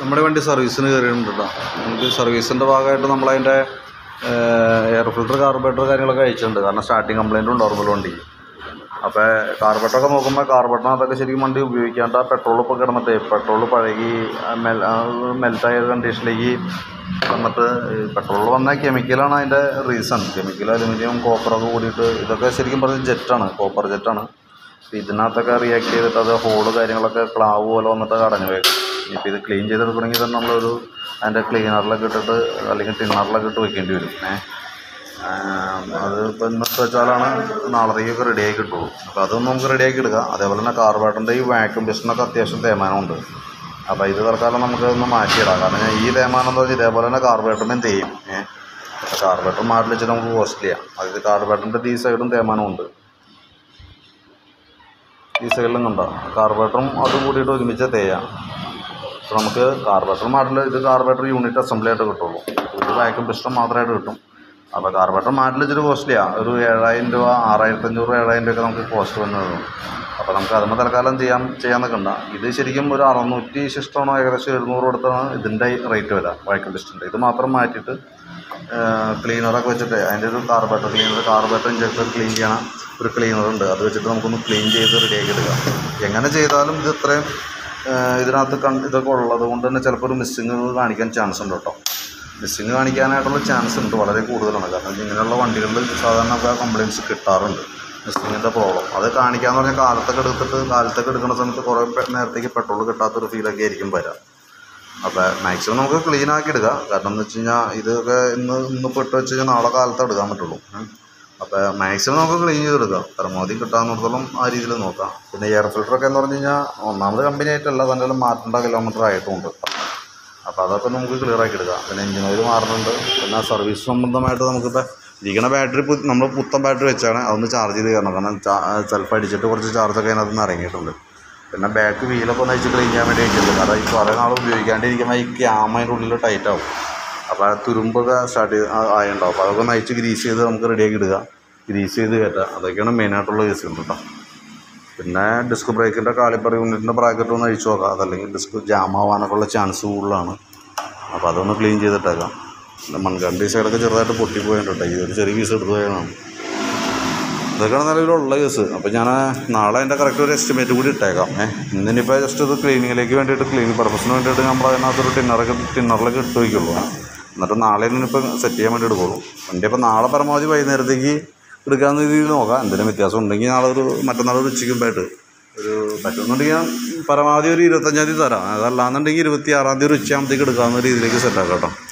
നമ്മുടെ വണ്ടി സർവീസിന് കയറിയിട്ടുണ്ട് കേട്ടോ നമുക്ക് സർവീസിൻ്റെ ഭാഗമായിട്ട് നമ്മളതിൻ്റെ എയർ ഫിൽറ്റർ കാർബറേറ്റർ കാര്യങ്ങളൊക്കെ അയച്ചിട്ടുണ്ട് കാരണം സ്റ്റാർട്ടിങ് കംപ്ലൈൻറ്റ് ഉണ്ടായിരുന്നല്ലോ വണ്ടി അപ്പോൾ കാർബറേറ്ററൊക്കെ നോക്കുമ്പോൾ കാർബറേറ്ററിനകത്തൊക്കെ ശരിക്കും വണ്ടി ഉപയോഗിക്കാണ്ട് പെട്രോൾ ഇപ്പോൾ കിടന്നിട്ട് പെട്രോൾ പഴകി മെൽ മെൽറ്റായ കണ്ടീഷനിലേക്ക് വന്നിട്ട് പെട്രോൾ വന്ന കെമിക്കലാണ് അതിൻ്റെ റീസൺ കെമിക്കൽ അലുമിനിയം കോപ്പറൊക്കെ കൂടിയിട്ട് ഇതൊക്കെ ശരിക്കും പറഞ്ഞാൽ ജെറ്റാണ് കോപ്പർ ജെറ്റാണ് അപ്പോൾ ഇതിനകത്തൊക്കെ റിയാക്ട് ചെയ്തിട്ട് അത് ഹോള് കാര്യങ്ങളൊക്കെ ക്ലാവ് പോലെ വന്നിട്ട് അടഞ്ഞു പോയി ഇപ്പോൾ ഇത് ക്ലീൻ ചെയ്തെടുക്കണമെങ്കിൽ തന്നെ നമ്മളൊരു അതിൻ്റെ ക്ലീനറിലൊക്കെ ഇട്ടിട്ട് അല്ലെങ്കിൽ ടിന്നറിലൊക്കെ ഇട്ട് വെക്കേണ്ടി വരും ഏഹ് അത് ഇപ്പം ഇന്നത്തെ വെച്ചാലാണ് നാളത്തേക്കൊക്കെ റെഡിയായി കിട്ടുള്ളൂ അപ്പോൾ അതൊന്നും നമുക്ക് റെഡിയാക്കി എടുക്കാം അതേപോലെ തന്നെ കാർബേറ്ററിൻ്റെ ഈ വാക്യൂം പിസ്റ്റനൊക്കെ അത്യാവശ്യം തേമാനമുണ്ട് അപ്പോൾ ഇത് തൽക്കാലം നമുക്ക് ഒന്ന് മാറ്റിയിടാം കാരണം ഞാൻ ഈ തേമാനം എന്ന് പറഞ്ഞാൽ ഇതേപോലെ തന്നെ കാർബേറ്ററിനും തേയും ഏഹ് കാർബേറ്റർ മാറ്റി വെച്ചിട്ട് നമുക്ക് കോസ്റ്റ്ലിയാണ് അതായത് കാർബേറ്ററിൻ്റെ ഈ സൈഡും തേമാനമുണ്ട് ഈ സൈഡിലും കണ്ടോ കാർബേറ്ററും അതും കൂടിയിട്ട് ഒരുമിച്ച് തേയാം അപ്പോൾ നമുക്ക് കാർബേറ്റർ മാറ്റിൽ ഇത് കാർബേറ്റർ യൂണിറ്റ് അസംബ്ലി ആയിട്ട് കിട്ടുള്ളൂ ഇത് വാക്യൂം പിസ്റ്റൺ മാത്രമായിട്ട് കിട്ടും അപ്പോൾ കാർബേറ്റർ മാറ്റിൽ ഇച്ചിരി കോസ്റ്റ്ലിയാണ് ഒരു ഏഴായിരം രൂപ ആറായിരത്തഞ്ഞൂറ് ഏഴായിരം രൂപയൊക്കെ നമുക്ക് കോസ്റ്റ് വന്നത് അപ്പോൾ നമുക്ക് അതുമ്പോൾ തൽക്കാലം ചെയ്യാൻ ചെയ്യാൻ നിൽക്കണ്ട ഇത് ശരിക്കും ഒരു അറുന്നൂറ്റി ശിഷ്ടമാണോ ഏകദേശം എഴുന്നൂറ് കൊടുത്താണ് ഇതിൻ്റെ റേറ്റ് വരിക വാക്യൂം പിസ്റ്റൻ്റെ ഇത് മാത്രം മാറ്റിയിട്ട് ക്ലീനറൊക്കെ വെച്ചിട്ട് അതിൻ്റെ ഒരു carburettor cleaner carburettor injector clean ചെയ്യണ ഒരു ക്ലീനർ ഉണ്ട് അത് വെച്ചിട്ട് നമുക്കൊന്ന് ക്ലീൻ ചെയ്ത് റെഡിയാക്കി എടുക്കാം എങ്ങനെ ചെയ്താലും ഇത് ഇത്രയും ഏഹ് ഇതിനകത്ത് കൺ ഇതൊക്കെ ഉള്ളത് കൊണ്ട് തന്നെ ചിലപ്പോൾ ഒരു മിസ്സിങ് കാണിക്കാൻ ചാൻസ് ഉണ്ട് കേട്ടോ മിസ്സിങ് കാണിക്കാനായിട്ടുള്ള ചാൻസ് ഉണ്ട് വളരെ കൂടുതലാണ് കാരണം ഇങ്ങനെയുള്ള വണ്ടികളിൽ സാധാരണ കംപ്ലയിൻറ്റ്സ് കിട്ടാറുണ്ട് മിസ്സിങ്ങിൻ്റെ പ്രോബ്ലം അത് കാണിക്കാന്ന് പറഞ്ഞാൽ കാലത്തൊക്കെ എടുത്തിട്ട് കാലത്തൊക്കെ എടുക്കുന്ന സമയത്ത് കുറേ പെ- നേരത്തേക്ക് പെട്രോൾ കിട്ടാത്തൊരു ഫീലൊക്കെ ആയിരിക്കും വരാം അപ്പോൾ മാക്സിമം നമുക്ക് ക്ലീൻ ആക്കി എടുക്കാം കാരണം എന്ന് വെച്ച് കഴിഞ്ഞാൽ ഇതൊക്കെ ഇന്ന് ഇന്ന് പെട്ട് വെച്ച് കഴിഞ്ഞാൽ നാളെ കാലത്ത് എടുക്കാൻ പറ്റുള്ളൂ അപ്പോൾ മാക്സിമം നമുക്ക് ക്ലീൻ ചെയ്തെടുക്കാം പരമാവധി കിട്ടാവുന്നിടത്തോളം ആ രീതിയിൽ നോക്കാം പിന്നെ എയർ ഫിൽറ്ററൊക്കെ എന്ന് പറഞ്ഞു കഴിഞ്ഞാൽ ഒന്നാമത് കമ്പനി ആയിട്ടല്ല തന്നെ മാറ്റേണ്ട കിലോമീറ്റർ ആയിട്ടുമുണ്ട് അപ്പോൾ അതൊക്കെ നമുക്ക് ക്ലിയർ ആക്കി എടുക്കാം പിന്നെ എഞ്ചിൻ ഓയിൽ മാറുന്നുണ്ട് പിന്നെ സർവീസ് സംബന്ധമായിട്ട് നമുക്കിപ്പോൾ ഇരിക്കണ ബാറ്ററി നമ്മൾ പുത്തൻ ബാറ്ററി വെച്ചാണ് അതൊന്ന് ചാർജ് ചെയ്ത് കയറണം കാരണം സെൽഫ് അടിച്ചിട്ട് കുറച്ച് ചാർജൊക്കെ അതിനകത്ത് നിന്ന് ഇറങ്ങിയിട്ടുണ്ട് പിന്നെ ബാക്ക് വീലൊക്കെ ഒന്ന് അയച്ച് ക്ലീൻ ചെയ്യാൻ വേണ്ടി വെച്ചിട്ടുണ്ട് കാരണം ഈ കുറേ നാൾ ഉപയോഗിക്കാണ്ടിരിക്കുമ്പോൾ ഈ ക്യാമ അതിൻ്റെ ഉള്ളിൽ ടൈറ്റ് ആവും അപ്പോൾ ആ തുരുമ്പൊക്കെ സ്റ്റാർട്ട് ചെയ്ത് ആയുണ്ടാവും അപ്പോൾ അതൊക്കെ ഒന്ന് അയച്ച് ഗ്രീസ് ചെയ്ത് നമുക്ക് റെഡിയാക്കി ഇടുക ഗ്രീസ് ചെയ്ത് കയറ്റുക അതൊക്കെയാണ് മെയിനായിട്ടുള്ള കേസ് ഉണ്ട് കേട്ടോ പിന്നെ ഡിസ്ക് ബ്രേക്കിൻ്റെ കാലിപ്പർ യൂണിറ്റിൻ്റെ ബ്രാക്കറ്റ് ഒന്ന് അഴിച്ചു നോക്കാം അതല്ലെങ്കിൽ ഡിസ്ക് ജാം ആവാനൊക്കെ ഉള്ള ചാൻസ് കൂടുതലാണ് അപ്പോൾ അതൊന്ന് ക്ലീൻ ചെയ്തിട്ടേക്കാം പിന്നെ മൺകണ്ടി സൈഡൊക്കെ ചെറുതായിട്ട് പൊട്ടിപ്പോയിട്ടുണ്ട് ഈ ഒരു ചെറിയ പീസ് എടുത്തു പോയതാണ് ഇതൊക്കെയാണ് നിലവിലുള്ള കേസ് അപ്പോൾ ഞാൻ നാളെ അതിൻ്റെ കറക്റ്റ് ഒരു എസ്റ്റിമേറ്റ് കൂടി ഇട്ടേക്കാം ഏഹ് ഇന്നിനിപ്പോൾ ജസ്റ്റ് ഇത് ക്ലീനിങ്ങിലേക്ക് വേണ്ടിയിട്ട് ക്ലീനിങ് പർപ്പസിന് വേണ്ടിയിട്ട് നമ്മൾ അതിനകത്തൊരു ടിന്നറൊക്കെ ടിന്നറിലൊക്കെ ഇട്ട് വയ്ക്കുള്ളൂ എന്നിട്ട് നാളെ ഇനിയിപ്പോൾ സെറ്റ് ചെയ്യാൻ വേണ്ടി എടുക്കുള്ളൂ വണ്ടി അപ്പോൾ നാളെ പരമാവധി വൈകുന്നേരത്തേക്ക് എടുക്കാവുന്ന രീതിയിൽ നോക്കാം എന്തെങ്കിലും വ്യത്യാസം ഉണ്ടെങ്കിൽ നാളെ ഒരു മറ്റന്നാൾ ഒരു ഉച്ചയ്ക്ക് മുമ്പായിട്ട് ഒരു പറ്റുന്നുണ്ടെങ്കിൽ ഞാൻ പരമാവധി ഒരു ഇരുപത്തഞ്ചാം തീയതി തരാം അതല്ലാന്നുണ്ടെങ്കിൽ ഇരുപത്തി ആറാം തീയതി ഒരു ഉച്ചയാകുമ്പോഴത്തേക്ക് എടുക്കാവുന്ന രീതിയിലേക്ക് സെറ്റാക്കാം കേട്ടോ